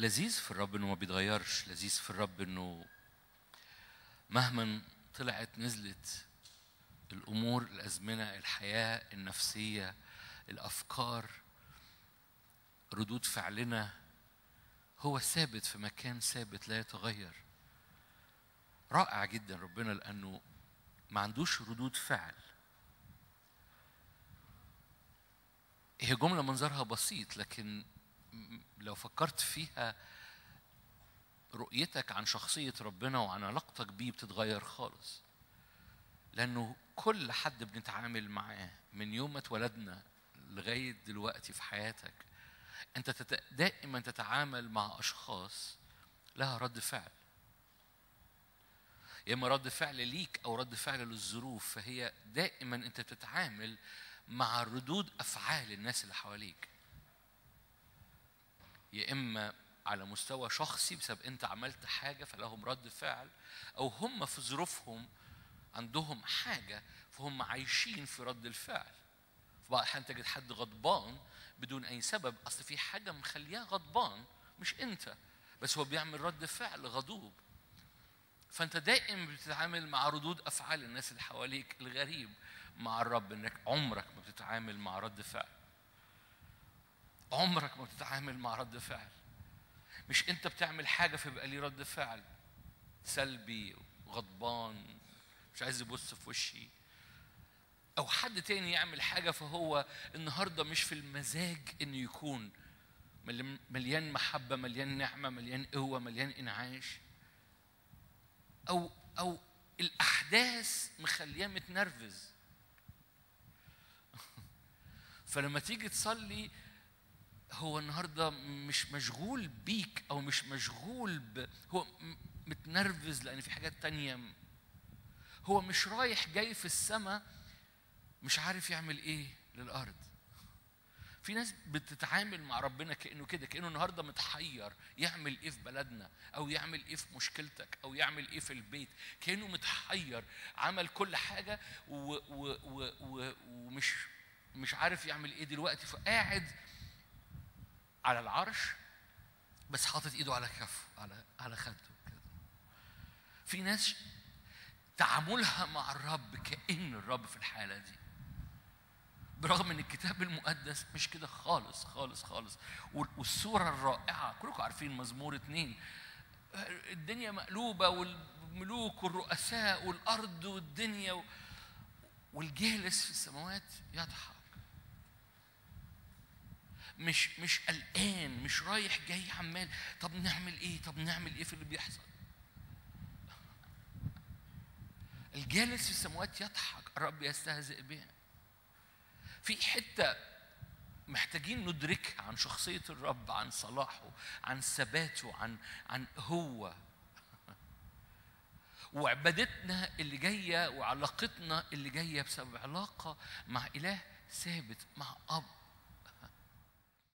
لذيذ في الرب انه ما بيتغيرش لذيذ في الرب انه مهما طلعت نزلت الامور الازمنه الحياه النفسيه الافكار ردود فعلنا هو ثابت في مكان ثابت لا يتغير رائع جدا ربنا لانه ما عندوش ردود فعل هي جملة منظرها بسيط لكن لو فكرت فيها رؤيتك عن شخصية ربنا وعن علاقتك بيه بتتغير خالص لأنه كل حد بنتعامل معاه من يوم ما اتولدنا لغاية دلوقتي في حياتك أنت تت... دائما تتعامل مع أشخاص لها رد فعل يا إما رد فعل ليك أو رد فعل للظروف فهي دائما أنت بتتعامل مع ردود أفعال الناس اللي حواليك يا إما على مستوى شخصي بسبب أنت عملت حاجة فلهم رد فعل أو هم في ظروفهم عندهم حاجة فهم عايشين في رد الفعل في بعض الأحيان تجد حد غضبان بدون أي سبب أصل في حاجة مخلياه غضبان مش أنت بس هو بيعمل رد فعل غضوب فأنت دائما بتتعامل مع ردود أفعال الناس اللي حواليك الغريب مع الرب إنك عمرك ما بتتعامل مع رد فعل عمرك ما بتتعامل مع رد فعل مش انت بتعمل حاجه فيبقى ليه رد فعل سلبي غضبان مش عايز يبص في وشي او حد تاني يعمل حاجه فهو النهارده مش في المزاج انه يكون مليان محبه مليان نعمه مليان قوه مليان انعاش او او الاحداث مخلياه متنرفز فلما تيجي تصلي هو النهارده مش مشغول بيك او مش مشغول ب... هو متنرفز لان في حاجات تانية هو مش رايح جاي في السماء مش عارف يعمل ايه للارض في ناس بتتعامل مع ربنا كانه كده كانه النهارده متحير يعمل ايه في بلدنا او يعمل ايه في مشكلتك او يعمل ايه في البيت كانه متحير عمل كل حاجه و و و و ومش مش عارف يعمل ايه دلوقتي فقاعد على العرش بس حاطط ايده على كفه على على خده كده في ناس تعاملها مع الرب كأن الرب في الحالة دي برغم ان الكتاب المقدس مش كده خالص خالص خالص والصورة الرائعة كلكم عارفين مزمور اتنين الدنيا مقلوبة والملوك والرؤساء والأرض والدنيا والجالس في السماوات يضحك مش مش قلقان مش رايح جاي عمال طب نعمل ايه طب نعمل ايه في اللي بيحصل الجالس في السماوات يضحك الرب يستهزئ بها في حته محتاجين ندركها عن شخصية الرب عن صلاحه عن ثباته عن عن هو وعبادتنا اللي جاية وعلاقتنا اللي جاية بسبب علاقة مع إله ثابت مع أب